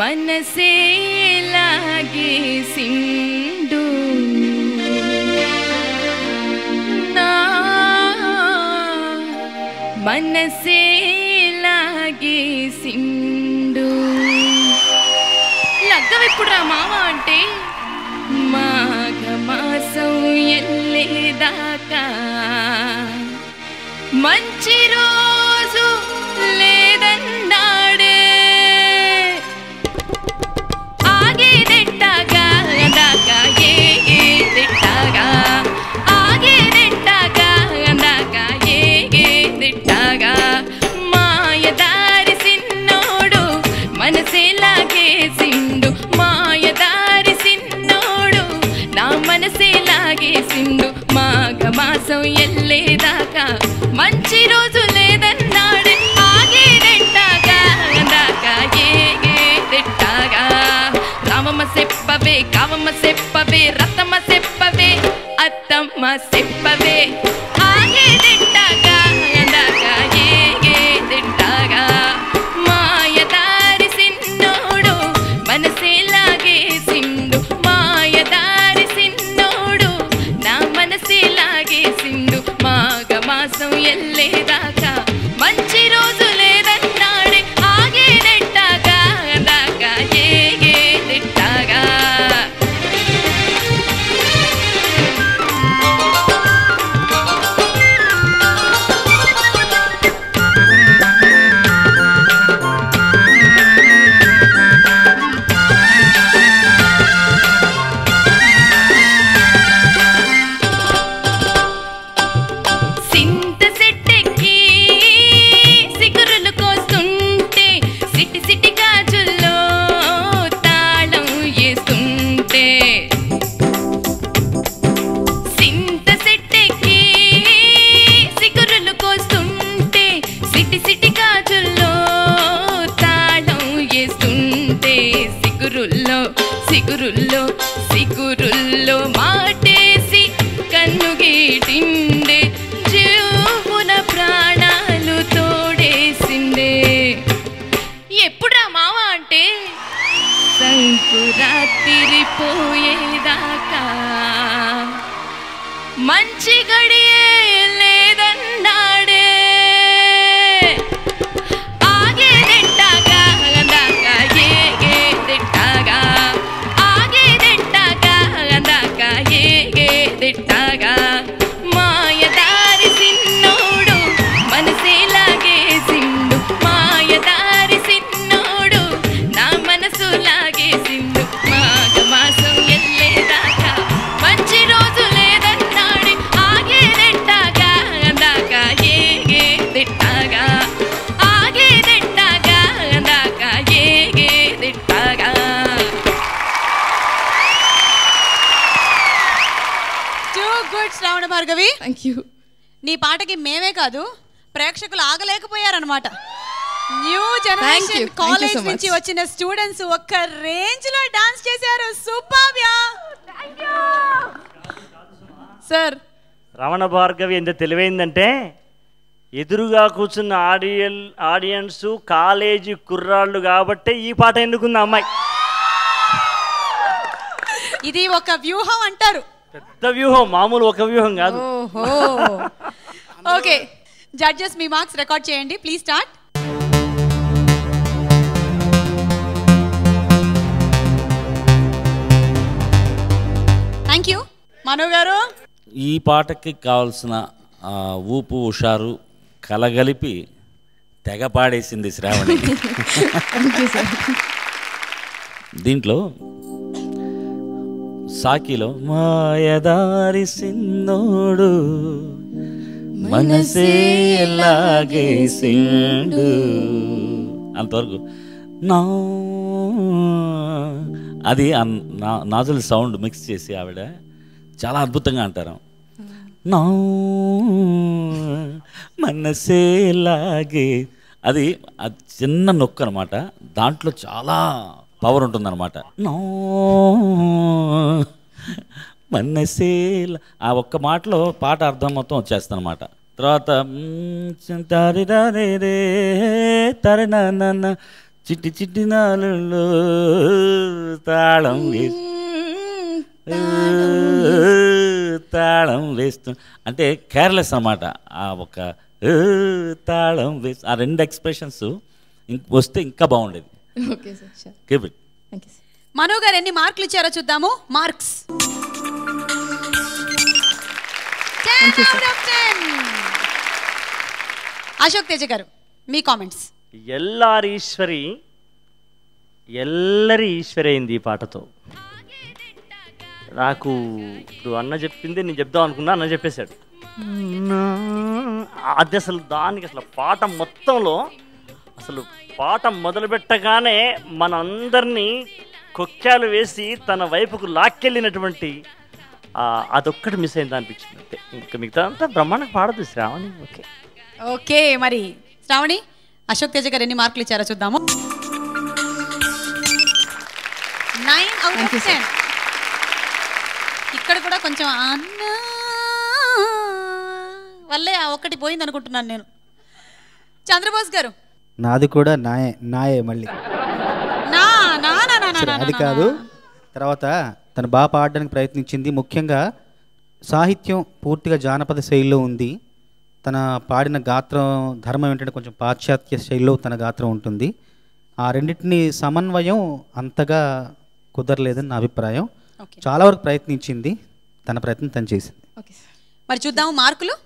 మనసే లాగేసిండు నా మనసే లాగేసిండు లగ్గవెప్పుడురా మామ అంటే మాఘ మాసం ఎల్లేదాకా మంచి రోజు లేదన్నాడే ఆగేదెట్టాగా అందాక ఏగేదెట్టాగా ఆగేదెట్టాగా అందాక ఏగేదెట్టాగా మాయదారి సిన్నోడు మనసేలాగేసిండు మాయదారి సిన్నోడు నా మనసేలాగేసిండు మాఘ మాసం ఎల్లేదాకా మంచి రోజు లేదన్నాడు ఆగేదెట్టాగా అందాక ఏగేదెట్టాగా రామమ్మ సెప్పవే కావమ్మ సెప్పవే రతమ్మ సెప్పవే అత్తమ్మ సెప్పవే ఆగేదెట్టాగా అందాక ఏగేదెట్టాగా మాయదారి సిన్నోడు మనసేలాగేసిండు మాయదారి సిన్నోడు నా మనసేలాగేసిండు మాఘ మాసం ఎల్లేదాకా మంచి రోజు లేదన్నాడే ఆగేదెట్టాగా దాకా ఏగేదెట్టాగా సింత సెట్టెక్కి సిగురులు కోస్తుంటే సిటి సిటి గాజుల్లో తాళం వేస్తుంటే సింత సెట్టెక్కి సిగురులు కోస్తుంటే సిటి సిటి గాజుల్లో తాళం వేస్తుంటే సిగురుల్లో సిగురుల్లో సిగురుల్లో మాటేసి కన్ను గీటిండే జీవున ప్రాణాలు తోడేసిందే ఎప్పుడురా మావ అంటే సంకురాత్రి పోయేదాకా మంచి గడియే లేదన్నాడే ఆగేదెట్టాగా అందాక ఏగేదెట్టాగా ఆగేదెట్టాగా అందాక ఏగేదెట్టాగా మాయదారి సిన్నోడు మనసేలాగేసిండు మాయదారి సిన్నోడు నా మనసు లాగేసిండు మాఘ మాసం ఎల్లేదాకా మంచి రోజు లేదన్నాడు ఆగేదెట్టాగా అందాక ఏగేదెట్టాగా ఆగేదెట్టాగా అందాక ఏగేదెట్టాగా too good Sravana Bhargavi thank you నీ పాటకి మేమే కాదు ప్రేక్షకులు ఆగలేకపోయారనమాట new Thank you. Generation Thank you college so much. నుంచి వచ్చిన స్టూడెంట్స్ ఒక్క రేంజ్ లో డాన్స్ చేశారు సూపర్ సార్ రమణ భార్గవి ఎంత తెలివైందంటే ఎదురుగా కూర్చున్న ఆడియన్ ఆడియన్స్ కాలేజీ కుర్రాళ్ళు కాబట్టే ఈ పాట ఎన్నుకుంది ఆ అమ్మాయి ఇది ఒక వ్యూహం అంటారు పెద్ద వ్యూహం మామూలు ఒక వ్యూహం కాదు ఓహో ఓకే జడ్జెస్ మీ మార్క్స్ రికార్డ్ చేయండి please start thank you Manu garu ఈ పాటకి కావాల్సిన ఆ, ఊపు హుషారు కలగలిపి తెగ పాడేసింది శ్రావణి దీంట్లో సాకిలో మాయదారి సిన్నోడు మనసే లాగేసిండు అంతవరకు నా అది ఆ నా- నాజుల సౌండ్ మిక్స్ చేసి ఆవిడ చాలా అద్భుతంగా అంటారు నా మనసే లాగే అది ఆ చిన్న నొక్కు అనమాట దాంట్లో చాలా పవర్ ఉంటుందన్నమాట నా మనసే లా- ఆ ఒక్క మాటలో పాట అర్థం మొత్తం వచ్చేస్తుంది అనమాట తర్వాత మ్, తరిరారేరే, తరినానానా, చిట్టి చిట్టి నాలుల్లో తాళం వేసి తాళం వేస్తూ అంటే కేర్లెస్ అన్నమాట ఆ ఒక "ఏ, తాళం వేసి ఆ రెండు ఎక్స్ప్రెషన్స్ వస్తే ఇంకా బాగుండేది okay sir sure keep it thank you sir Manu garu ఎన్ని మార్కులు ఇచ్చారో చూద్దాము మార్క్స్ అశోక్ తేజ గారు మీ కామెంట్స్ ఎల్లారి ఈశ్వరి ఎల్లరి ఈశ్వరి అయింది ఈ పాటతో నాకు ఇప్పుడు అన్న చెప్పింది నేను చెప్దాం అనుకున్నా అన్న చెప్పేశాడు అది అసలు దానికి అసలు పాట మొత్తంలో అసలు పాట మొదలు పెట్టగానే మనందరినీ కొక్కాలు వేసి తన వైపుకు లాక్కెళ్ళినటువంటి ఆ, అదొక్కటి మిస్ అయింది అనిపించింది అంతే ఇంకా మిగతా అంతా బ్రహ్మాండంగా పాడదు శ్రావణి ఓకే ఓకే మరి శ్రావణి అశోక్ తేజ గారు ఎన్ని మార్కులు ఇచ్చారో చూద్దాము నైన్ అవుట్ ఆఫ్ టెన్ ఇక్కడ కూడా కొంచెం అన్నా వల్లే ఆ ఒక్కటి పోయింది అనుకుంటున్నాను నేను చంద్రబోస్ గారు నాది కూడా నాయే నాయే మళ్ళీ నా నా నా నా నా సరే నా అది నా, కాదు నా. తర్వాత తను బాగా పాడడానికి ప్రయత్నించింది ముఖ్యంగా సాహిత్యం పూర్తిగా జానపద శైలిలో ఉంది తన పాడిన గాత్రం ధర్మం ఏంటంటే కొంచెం పాశ్చాత్య శైలిలో తన గాత్రం ఉంటుంది ఆ రెండింటిని సమన్వయం అంతగా కుదరలేదని నా అభిప్రాయం ఓకే చాలా వరకు ప్రయత్నించింది తన ప్రయత్నం తను చేసింది ఓకే మరి చూద్దాము మార్కులు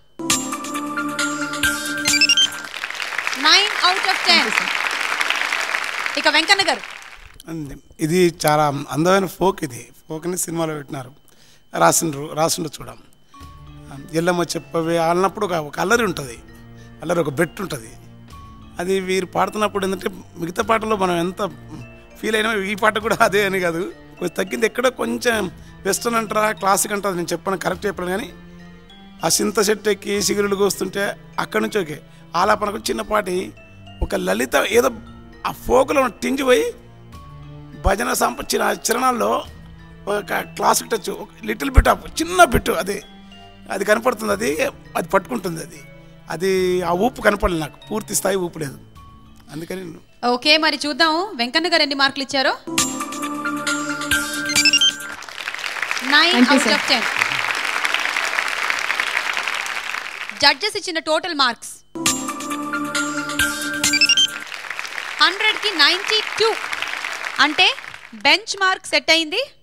నైన్ అవుట్ ఆఫ్ టెన్ ఇక వెంకన్న గారు అంది. ఇది చాలా అందమైన ఫోక్ ఇది ఫోక్ని సినిమాలో పెట్టినారు రాసిండ్రు రాసిండ్రు చూడం ఎల్లమ్మ చెప్పవే అన్నప్పుడు ఒక ఒక అల్లరి ఉంటుంది అల్లరి ఒక బెట్ ఉంటుంది అది వీరు పాడుతున్నప్పుడు ఏంటంటే మిగతా పాటలో మనం ఎంత ఫీల్ అయినా ఈ పాట కూడా అదే అని కాదు కొంచెం తగ్గింది ఎక్కడో కొంచెం వెస్టర్న్ అంటారా క్లాసిక్ అంటారా నేను చెప్పాను కరెక్ట్ చెప్పాను కానీ ఆ సింత చెట్టు ఎక్కి సిగురులు కోస్తుంటే అక్కడి నుంచి ఓకే ఆలాపనకు చిన్నపాటి ఒక లలిత ఏదో ఆ ఫోకులో టింజి పోయి భజన సంప చిన్న చిరణాల్లో ఒక classic touch little bit of చిన్న బిట్ అది అది కనపడుతుంది అది అది పట్టుకుంటుంది అది అది ఆ ఊపు కనపడలేదు నాకు పూర్తి స్థాయి ఊపు లేదు అందుకని ఓకే మరి చూద్దాము వెంకన్న గారు ఎన్ని మార్కులు ఇచ్చారో nine Thank you, out sir. Of ten judges ఇచ్చిన టోటల్ మార్క్స్ హండ్రెడ్కి నైంటీ టూ అంటే బెంచ్ మార్క్ సెట్ అయింది